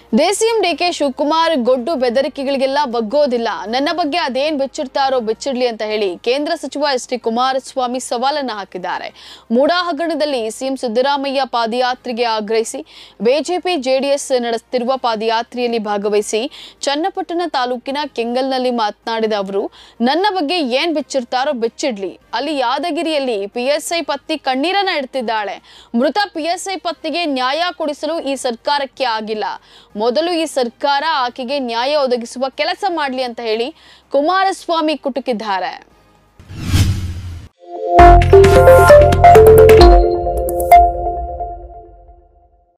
ದೇಸಿಎಂ DK Shivakumar ಗೊಡ್ಡು ಬೆದರಿಕೆಗಳಿಗೆಲ್ಲ ಬಗ್ಗೋದಿಲ್ಲ ನನ್ನ ಬಗ್ಗೆ ಅದೇನ್ ಬೆಚ್ಚಿಡ್ತಾರೋ ಬೆಚ್ಚಿಡ್ಲಿ ಅಂತ ಹೇಳಿ ಕೇಂದ್ರ ಸಚಿವ ಎಸ್ ಟಿ ಕುಮಾರಸ್ವಾಮಿ ಸವಾಲನ್ನ ಹಾಕಿದ್ದಾರೆ ಮೂಡಾ ಹಗರಣದಲ್ಲಿ ಸಿಎಂ ಸಿದ್ದರಾಮಯ್ಯ ಪಾದಯಾತ್ರೆಗೆ ಆಗ್ರಹಿಸಿ ಬಿಜೆಪಿ ಜೆಡಿಎಸ್ ನಡೆಸುತ್ತಿರುವ ಪಾದಯಾತ್ರೆಯಲ್ಲಿ ಭಾಗವಹಿಸಿ ಚನ್ನಪಟ್ಟಣ ತಾಲೂಕಿನ ಕೆಂಗಲ್ನಲ್ಲಿ ಮಾತನಾಡಿದ ಅವರು ನನ್ನ ಬಗ್ಗೆ ಏನ್ ಬೆಚ್ಚಿಡ್ತಾರೋ ಬೆಚ್ಚಿಡ್ಲಿ ಅಲ್ಲಿ ಯಾದಗಿರಿಯಲ್ಲಿ ಪಿಎಸ್ಐ ಪತ್ನಿ ಕಣ್ಣೀರನ್ನ ಇಡ್ತಿದ್ದಾಳೆ ಮೃತ ಪಿಎಸ್ಐ ಪತ್ನಿಗೆ ನ್ಯಾಯ ಕೊಡಿಸಲು ಈ ಸರ್ಕಾರಕ್ಕೆ ಆಗಿಲ್ಲ ಮೊದಲು ಈ ಸರ್ಕಾರ ಆಕೆಗೆ ನ್ಯಾಯ ಒದಗಿಸುವ ಕೆಲಸ ಮಾಡಲಿ ಅಂತ ಹೇಳಿ ಕುಮಾರಸ್ವಾಮಿ ಕುಟುಕಿದ್ದಾರೆ